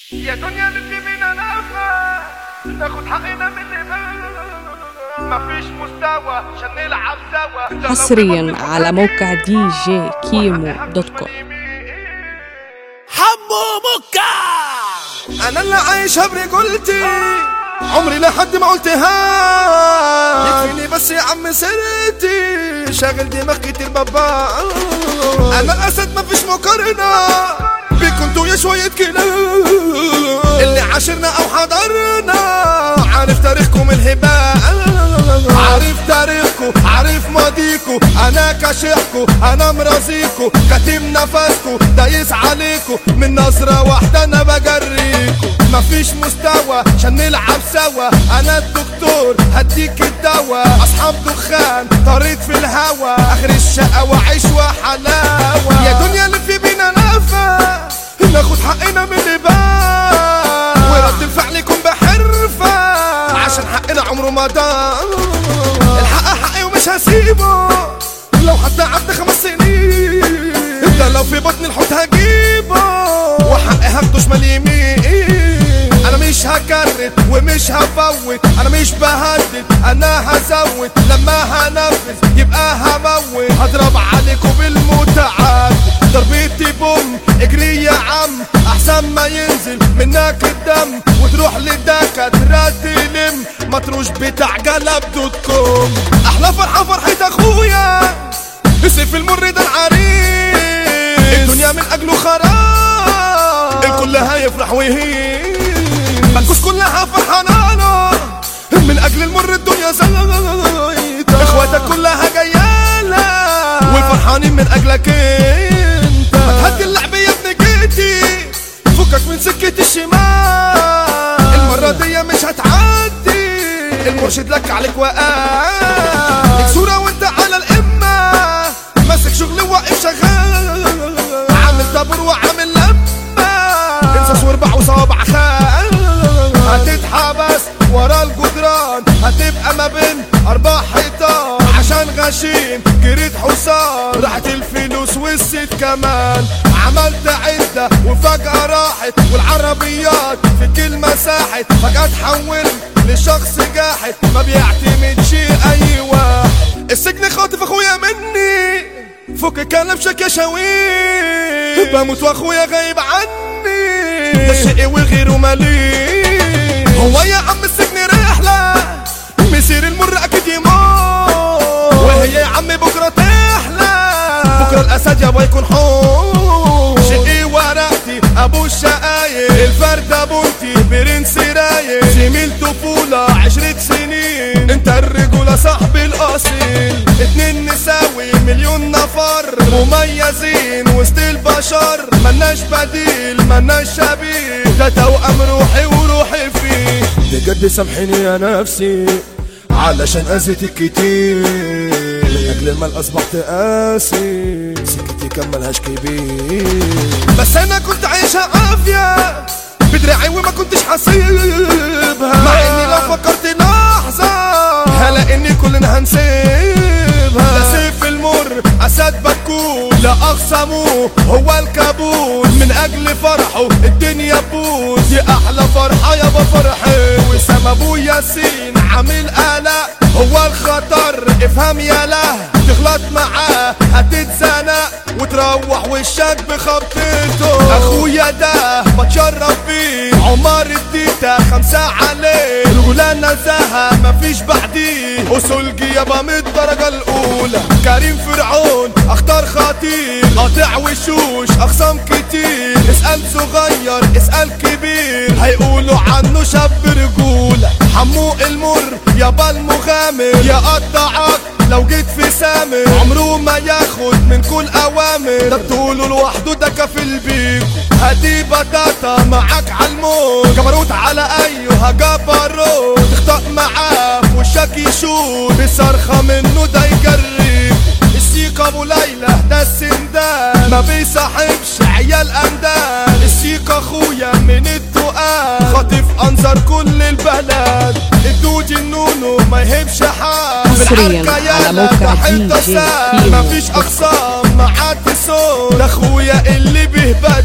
يا دنيا نبني بينا نافع ناخد حقنا من اللي مفيش مستوى عشان نلعب سوا حصريا على موقع دي جي كيمو دوت كوم حمو مكة انا اللي عايشها برجولتي عمري لحد ما قلتها يكفيني بس يا عم سيرتي شاغل دماغ كتير بابا انا الاسد مفيش مقارنه بيكم انتوا يا شويه كده اللي عاشرنا او حضرنا عارف تاريخكم الهباء عارف تاريخكو عارف ماضيكو انا كاشحكو انا مرازيكو كاتم نفسكو دايس عليكو من نظرة واحدة انا بجريكو مفيش مستوى عشان نلعب سوا انا الدكتور هديك الدواء اصحاب دخان طريق في الهوا اخر الشقة وعيش وحلاوة يا دنيا اللي في بينا نافع ناخد حقنا من اللي بان ورد الفعل يكون بحرفة عشان حقنا عمره ما ضاع الحق حقي ومش هسيبه لو حتى عدى خمس سنين ده لو في بطن الحوت هجيبه وحقي هاخده شمال يمين انا مش هكرت ومش هفوت انا مش بهدد انا هزود لما هنفذ يبقى هموت هضرب عليكم بالمتعد ضربتي بوم اجري يا عم احسن ما ينزل منك الدم وتروح للدكاترة تلم مطروش بتاع جلب دوت كوم احلى فرحة فرحة اخويا بسيف المر ده العريس الدنيا من اجله خراب الكل هيفرح ويهين بكوش كلها فرحانة من اجل المر الدنيا زيت اخواتك كلها جيالة والفرحانين من اجلك انت هتهدي اللعب يا ابن جيتي فكك من سكة الشمال المرة دي مش هتعدي المرشد لك عليك وقال لك صورة وانت على الامة ماسك شغل واقف شغال عامل طابور وعامل لمة انسى واربع وصوابع خال هتتحبس ورا الجدران هتبقى ما بين اربع حيطان عشان غشيم جريت حصان راحت الفلوس والست كمان عملت عدة وفجأة راحت والعربيات في كلمة ساحت فجأة اتحولت لشخص جاحد ما بيعتمدش اي واحد السجن خاطف اخويا مني فك كلبشك يا شويه بموت واخويا غايب عني ده شقي وغيره مليء هو يا عم السجن رحلة مسير المر اكيد يموت وهي يا عم بكرة تحلى بكرة الاسد يابا يكون حوت شقي ورقتي ابو الشقايق الفردة بنتي برنس رايق زميل طفولة عشرة سنين انت الرجولة صاحب الاصيل اتنين نساوي مليون نفر مميزين وسط البشر ملناش بديل ملناش شبيه ده توأم روحي وروحي فيه بجد سامحيني يا نفسي علشان اذيتك كتير من اجل المال اصبحت قاسي سكتي كان ملهاش كبير بس انا كنت عايشة عافية بدراعي وما كنتش حاسبها مع اني لو فكرت لحظة هلا اني كلنا هنسيبها ده سيف المر اسد بكون لا اقسمه هو الكابوس من اجل فرحه الدنيا تبوظ دي احلى فرحة يابا فرحي وسام ابو ياسين عامل قلق هو الخطر افهم يا له تغلط معاه هتتزنق وتروح وشك بخبطته اخويا ده بتشرف فيه عمر التيتا خمسة عليه رجولة نزاهة مفيش بعديه اصول جيابة من الدرجة الاولى كريم فرعون اختار خطير قاطع وشوش اخصام كتير اسأل صغير اسأل كبير هيقولوا عنه شاب رجولة حمو المر يابا المغامر يا قطعك لو جيت في سامر عمره ما ياخد من كل اوامر ده بتقوله لوحده ده كفيل بيكو هدي بطاطا معاك عالموت جبروت على ايها جبروت تخطأ معاه في وشك يشوت بصرخة منه ده يجريك السيك ابو ليلى ده السندان ما بيصاحبش عيال اندان السيك اخويا من التقال خاطف انظر كل البلد الدود النونو ما يهبش حال حصرياً بالعركة على يالا موقع ده حتة DJ سام. كيمو مفيش اقسام معاك صوت ده اخويا اللي بيهبل